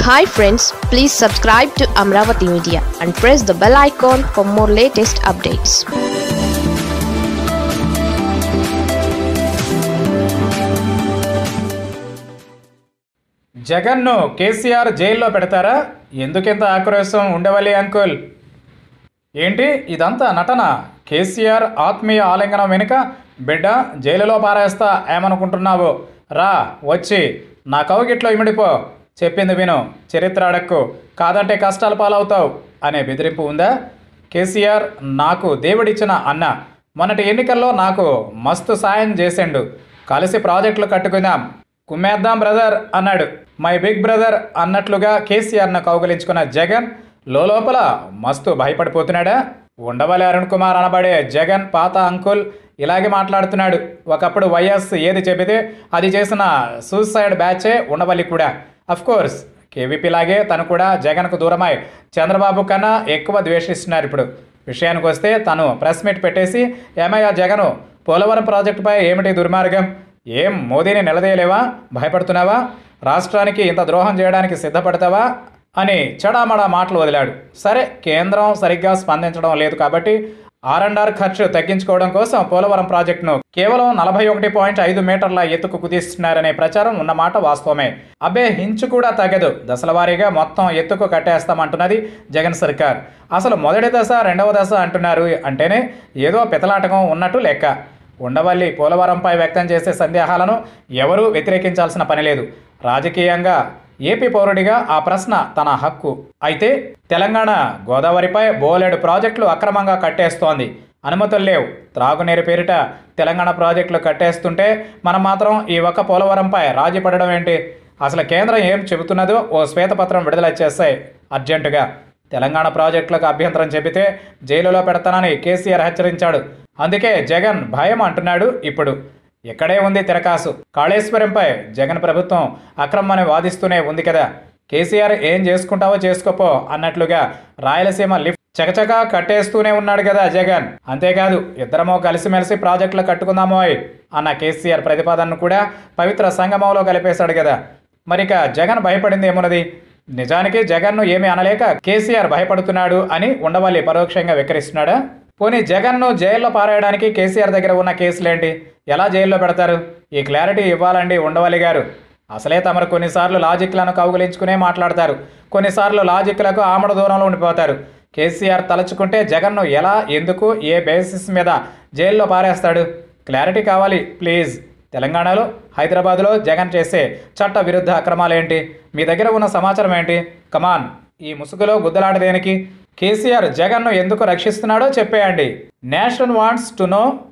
hi friends please subscribe to Amaravati media and press the bell icon for more latest updates జగన్ను కేసీఆర్ జైల్లో పెడతారా ఎందుకింత ఆక్రోశం ఉండవల్లి అంకుల్ ఏంటి ఇదంతా నటన కేసీఆర్ ఆత్మీయ ఆలింగనం వెనుక బిడ్డ జైలులో పారేస్తా ఏమనుకుంటున్నావు రా వచ్చి నా కౌగిట్లో ఇమిడిపో చెప్పింది విను చరిత్ర అడక్కు కాదంటే కష్టాలు పాలవుతావు అనే బెదిరింపు ఉందా కేసీఆర్ నాకు దేవుడిచ్చిన అన్న మొన్నటి ఎన్నికల్లో నాకు మస్తు సాయం చేసిండు కలిసి ప్రాజెక్టులు కట్టుకుందాం కుమ్మేద్దాం బ్రదర్ అన్నాడు మై బిగ్ బ్రదర్ అన్నట్లుగా కేసీఆర్ను కౌగలించుకున్న జగన్ లోపల మస్తు భయపడిపోతున్నాడా ఉండవల్లి అరుణ్ కుమార్ అనబడే జగన్ పాత అంకుల్ ఇలాగే మాట్లాడుతున్నాడు ఒకప్పుడు వైఎస్ ఏది చెబితే అది చేసిన సూసైడ్ బ్యాచే ఉండవల్లి కూడా అఫ్ కోర్స్ కేవీపీ లాగే తను కూడా జగన్కు దూరమై చంద్రబాబు కన్నా ఎక్కువ ద్వేషిస్తున్నారు ఇప్పుడు విషయానికి వస్తే తను ప్రెస్ మీట్ పెట్టేసి ఏమయ్యా జగను పోలవరం ప్రాజెక్టుపై ఏమిటి దుర్మార్గం ఏం మోదీని నిలదీయలేవా భయపడుతున్నావా రాష్ట్రానికి ఇంత ద్రోహం చేయడానికి సిద్ధపడతావా అని చెడామడా మాటలు వదిలాడు సరే కేంద్రం సరిగ్గా స్పందించడం లేదు కాబట్టి ఆర్ అండ్ ఆర్ ఖర్చు తగ్గించుకోవడం కోసం పోలవరం ప్రాజెక్టును కేవలం నలభై ఒకటి పాయింట్ ఐదు మీటర్ల ఎత్తుకు కుదిస్తున్నారనే ప్రచారం ఉన్నమాట వాస్తవమే అబ్బే హించు కూడా తగ్గదు దశలవారీగా మొత్తం ఎత్తుకు కట్టేస్తామంటున్నది జగన్ సర్కార్ అసలు మొదటి దశ రెండవ దశ అంటున్నారు అంటేనే ఏదో పితలాటకం ఉన్నట్టు లెక్క ఉండవల్లి పోలవరంపై వ్యక్తం చేసే సందేహాలను ఎవరూ వ్యతిరేకించాల్సిన పని లేదు రాజకీయంగా ఏపీ పౌరుడిగా ఆ ప్రశ్న తన హక్కు అయితే తెలంగాణ గోదావరిపై బోలెడు ప్రాజెక్టులు అక్రమంగా కట్టేస్తోంది అనుమతులు లేవు త్రాగునీరు పేరిట తెలంగాణ ప్రాజెక్టులు కట్టేస్తుంటే మనం మాత్రం ఈ ఒక్క పోలవరంపై రాజీ పడడం ఏంటి అసలు కేంద్రం ఏం చెబుతున్నదో ఓ శ్వేతపత్రం విడుదల చేస్తాయి అర్జెంటుగా తెలంగాణ ప్రాజెక్టులకు అభ్యంతరం చెబితే జైలులో పెడతానని కేసీఆర్ హెచ్చరించాడు అందుకే జగన్ భయం అంటున్నాడు ఇప్పుడు ఇక్కడే ఉంది తిరకాసు కాళేశ్వరంపై జగన్ ప్రభుత్వం అక్రమని వాదిస్తూనే ఉంది కదా కేసీఆర్ ఏం చేసుకుంటావో చేసుకోపో అన్నట్లుగా రాయలసీమ లిఫ్ట్ చకచకా కట్టేస్తూనే ఉన్నాడు కదా జగన్ అంతేకాదు ఇద్దరమో కలిసిమెలిసి ప్రాజెక్టులు కట్టుకుందామోయ్ అన్న కేసీఆర్ ప్రతిపాదనను కూడా పవిత్ర సంగమంలో కలిపేశాడు కదా మరిక జగన్ భయపడింది ఏమున్నది నిజానికి జగన్ను ఏమీ అనలేక కేసీఆర్ భయపడుతున్నాడు అని ఉండవల్లి పరోక్షంగా వికరిస్తున్నాడా పోనీ జగన్ను జైల్లో పారేయడానికి కేసీఆర్ దగ్గర ఉన్న కేసులేంటి ఎలా జైల్లో పెడతారు ఈ క్లారిటీ ఇవ్వాలండి ఉండవల్లి గారు అసలే తమరు కొన్నిసార్లు లాజిక్లను కౌగులించుకునే మాట్లాడతారు కొన్నిసార్లు లాజిక్లకు ఆమడ దూరంలో ఉండిపోతారు కేసీఆర్ తలుచుకుంటే జగన్ను ఎలా ఎందుకు ఏ బేసిస్ మీద జైల్లో పారేస్తాడు క్లారిటీ కావాలి ప్లీజ్ తెలంగాణలో హైదరాబాద్లో జగన్ చేసే చట్ట విరుద్ధ అక్రమాలు ఏంటి మీ దగ్గర ఉన్న సమాచారం ఏంటి కమాన్ ఈ ముసుగులో గుద్దలాట దేనికి కేసీఆర్ జగన్ను ఎందుకు రక్షిస్తున్నాడో చెప్పేయండి నేషన్ వాంట్స్ టు నో